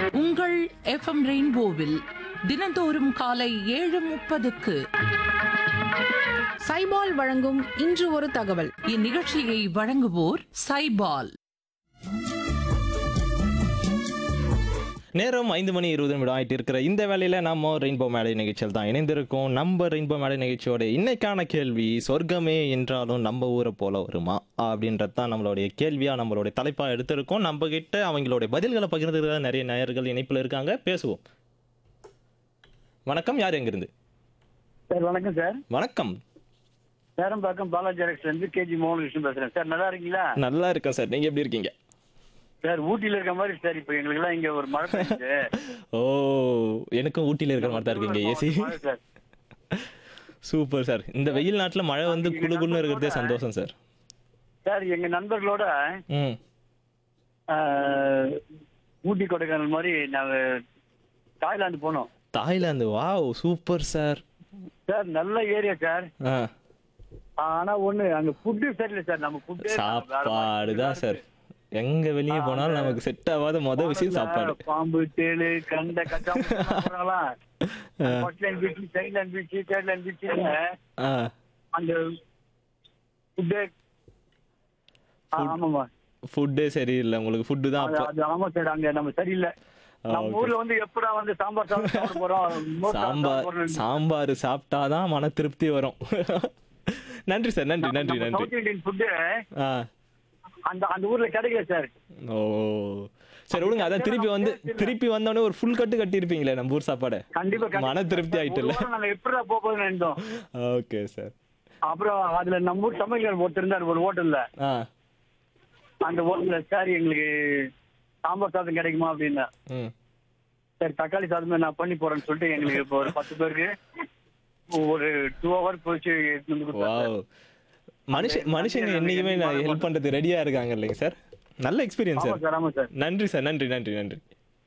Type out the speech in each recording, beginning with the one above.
உங்கள் எஃப்எம் ரெயின்போவில் தினந்தோறும் காலை ஏழு முப்பதுக்கு சைபால் வழங்கும் இன்று ஒரு தகவல் இந்நிகழ்ச்சியை வழங்குவோர் சைபால் நேரம் ஐந்து மணி இருபது நிமிடம் ஆயிட்டு இருக்கிற இந்த வேலையில நம்ம ரெயின்போ மேடை நிகழ்ச்சியில் தான் இணைந்திருக்கோம் நம்ம ரெயின்போ மேடை நிகழ்ச்சியோட இன்னைக்கான கேள்வி சொர்க்கமே என்றாலும் நம்ம ஊரை போல வருமா அப்படின்றது தான் நம்மளுடைய கேள்வியா நம்மளுடைய தலைப்பா எடுத்திருக்கோம் நம்ம கிட்ட அவங்களுடைய பதில்களை பகிர்ந்துருக்க நிறைய நேயர்கள் இணைப்புல இருக்காங்க பேசுவோம் வணக்கம் யார் எங்கிருந்து சார் வணக்கம் சார் வணக்கம் சேரம்பாக்கம் பாலாஜி எலக்ட்ரிக்ஸ் இருந்து கேஜி மோகன் கிருஷ்ணன் பேசுறேன் சார் நல்லா இருக்கீங்களா நல்லா இருக்கேன் சார் நீங்க எப்படி இருக்கீங்க சார் ஊட்டியில இருக்க மாதிரி சார் இப்போ எங்களுக்கு எல்லாம் இங்க ஒரு மழை பெய்யுது ஓ எனக்கும் ஊட்டியில இருக்கிற மாதிரி தான் இருக்கீங்க ஏசி மழை சார் சூப்பர் சார் இந்த வெயில் நாட்டுல மழை வந்து குளு குளுன்னு இருக்கிறதே சந்தோஷம் சார் சார் எங்க நண்பர்களோட ம் ஆஹ், ஊட்டி கொடைக்கானல் மாதிரி நாங்க தாய்லாந்து போனோம் Thailand wow super sir sir நல்ல ஏரியா சார் ஆ ஆனா ஒண்ணு அங்க ஃபுட்டு சரியில்லை சார் நம்ம ஃபுட்டு சாப்பாடு தான் சார் எங்க வெளியே போனாலும் நமக்கு செட் ஆகாத மொதல் விஷயம் சாப்பாடு பாம்பு தேளு கண்ட கச்சாம ஸ்காட்லாந்து பீச் சைலாந்து பீச் கேட்லாந்து பீச் ஆ அந்த ஃபுட்டு ஆமாமா ஃபுட்டே சரியில்லை உங்களுக்கு ஃபுட்டு தான் அது அப்போ அது ஆமா சார் அங்க நம்ம சரியில்லை நம்ம okay. ஊர்ல வந்து எப்படா வந்து சாம்பார் சாதம் சாப்பிட போறோம் மோர் சாதம் சாம்பார் சாப்பிட போறோம். சாம்பார் சாப்பிட்டாதான் மன திருப்தி வரும் நன்றி சார் நன்றி நன்றி நம்ம நன்றி சவுத் இந்தியன் ஃபுட்டு ஆ அந்த அந்த ஊர்ல கிடைக்கல சார் ஓ சரி விடுங்க அதான் திருப்பி வந்து திருப்பி வந்தோடனே ஒரு ஃபுல் கட்டு கட்டியிருப்பீங்களே நம்ம ஊர் சாப்பாடை கண்டிப்பா கண்டிப்பா. மன திருப்தி ஒரு ஆயிட்டுல்ல வாரம் நாங்க எப்படா போக போகுதுன்னு நினைச்சோம் ஓகே சார் அப்புறம் அதுல நம்ம ஊர் சமையல் ஒருத்தர் இருந்தார் ஒரு ஹோட்டல்ல ஆ அந்த ஹோட்டல்ல சார் எங்களுக்கு சாம்பார் சாதம் கிடைக்குமா அப்படின்னா ம் சரி தக்காளி சாதமே நான் பண்ணி போறேன்னு சொல்லிட்டு எங்களுக்கு இப்போ ஒரு பத்து பேருக்கு ஒரு டூ ஹவர் போச்சு எடுத்துட்டு வந்து கொடுத்தாரு. வாவ் மனுஷன் மனுஷங்க என்னைக்குமே நான் ஹெல்ப் பண்றது ரெடியா இருக்காங்க இல்லைங்க சார் நல்ல எக்ஸ்பீரியன்ஸ் ஆமா சார் சார் ஆமா சார் நன்றி சார் நன்றி நன்றி நன்றி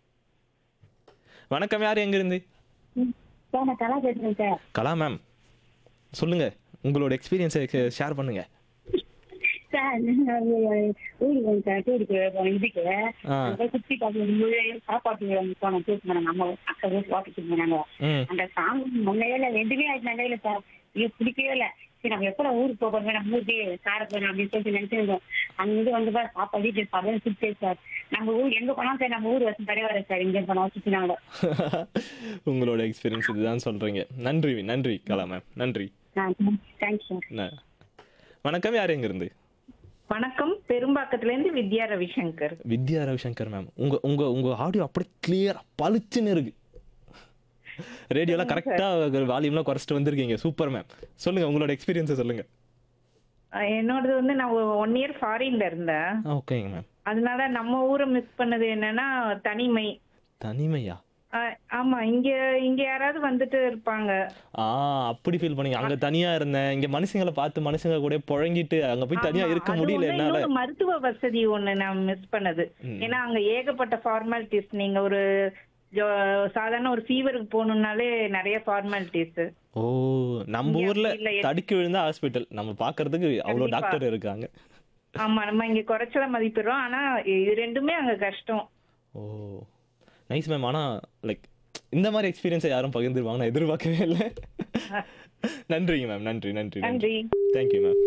வணக்கம் யார் எங்க இருந்து சார் நான் கலா பேசுறேன் சார் கலா மேம் சொல்லுங்க உங்களோட எக்ஸ்பீரியன்ஸை ஷேர் பண்ணுங்க சார் நான் ஊருக்கு போனேன் சார் டூருக்கு போனேன் இதுக்கு ஆ. அங்க போய் சுத்தி பார்த்து சாப்பாட்டு போனோம் டூர் போனோம் நம்ம அக்கா ஊர் வாக்கிட்டு போனாங்க ம் அந்த சாங் முன்னையில ரெண்டுமே ஆயிட்டு நடையில சார் இது பிடிக்கவே இல்லை சரி நம்ம எப்பட ஊருக்கு போகிறோம் நம்ம ஊருக்கு கார போறோம் அப்படின்னு சொல்லிட்டு நினைச்சிருந்தோம் அங்கிருந்து வந்து பாரு சாப்பாடு வீட்டுல சாப்பிட சுத்தே சார் நம்ம ஊர் எங்க போனாலும் சார் நம்ம ஊர் வச்சு தடையாரு சார் இங்க போனோம் சுத்தினாங்க உங்களோட எக்ஸ்பீரியன்ஸ் இதுதான் சொல்றீங்க நன்றி நன்றி கலா மேம் நன்றி தேங்க்ஸ் சார் ந- வணக்கம் யார் எங்க இருந்து வணக்கம் பெரும்பாக்கத்துல இருந்து வித்யா ரவிசங்கர் வித்யா ரவிசங்கர் மேம் உங்க உங்க உங்க ஆடியோ அப்படியே கிளியரா பளிச்சுன்னு இருக்கு ரேடியோலாம் கரெக்டா வால்யூம்லாம் குறைச்சிட்டு வந்திருக்கீங்க சூப்பர் மேம் சொல்லுங்க உங்களோட எக்ஸ்பீரியன்ஸை சொல்லுங்க அஹ் என்னோடது வந்து நான் ஒன் இயர் ஃபாரின்ல இருந்தேன் ஓகேங்க மேம் அதனால நம்ம ஊரை மிஸ் பண்ணது என்னன்னா தனிமை தனிமையா அஹ் ஆமா இங்க இங்க யாராவது வந்துட்டு இருப்பாங்க ஆ அப்படி ஃபீல் பண்ணீங்க அங்க தனியா இருந்தேன் இங்க மனுஷங்களை பார்த்து மனுஷங்க கூட புழங்கிட்டு அங்க போய் தனியா ஆமா, இருக்க அது முடியல ஒண்ணு, என்னால இன்னொரு மருத்துவ வசதி ஒண்ணு நான் மிஸ் பண்ணது ம். ஏன்னா அங்க ஏகப்பட்ட ஃபார்மாலிட்டிஸ் நீங்க ஒரு ஜோ- சாதாரண ஒரு ஃபீவருக்கு போகணும்னாலே நிறைய ஃபார்மாலிட்டிஸ் ஓ நம்ம இங்க ஊர்ல அப்படி இல்ல. தடுக்கி விழுந்தா ஹாஸ்பிட்டல் நம்ம பாக்குறதுக்கு அவ்வளவு கண்டிப்பா. டாக்டர் இருக்காங்க ஆமா நம்ம இங்க குறைச்சல மதிப்பிடுறோம் ஆனா இது ரெண்டுமே அங்க கஷ்டம் ஓ நைஸ் மேம் ஆனா லைக் இந்த மாதிரி எக்ஸ்பீரியன்ஸை யாரும் பகிர்ந்துருவாங்க நான் எதிர்பார்க்கவே இல்லை நன்றிங்க மேம் நன்றி நன்றி நன்றி தேங்க்யூ மேம்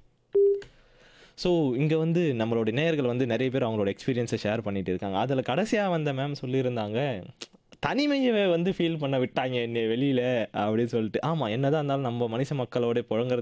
ஸோ இங்கே வந்து நம்மளுடைய நேயர்கள் வந்து நிறைய பேர் அவங்களோட எக்ஸ்பீரியன்ஸை ஷேர் பண்ணிட்டு இருக்காங்க அதில் கடைசியாக வந்த மேம் சொல்லியிருந்தாங்க தனிமையை வந்து ஃபீல் பண்ண விட்டாங்க என்னை வெளியில் அப்படின்னு சொல்லிட்டு ஆமாம் என்னதான் இருந்தாலும் நம்ம மனுஷ மக்களோட புழங்குறது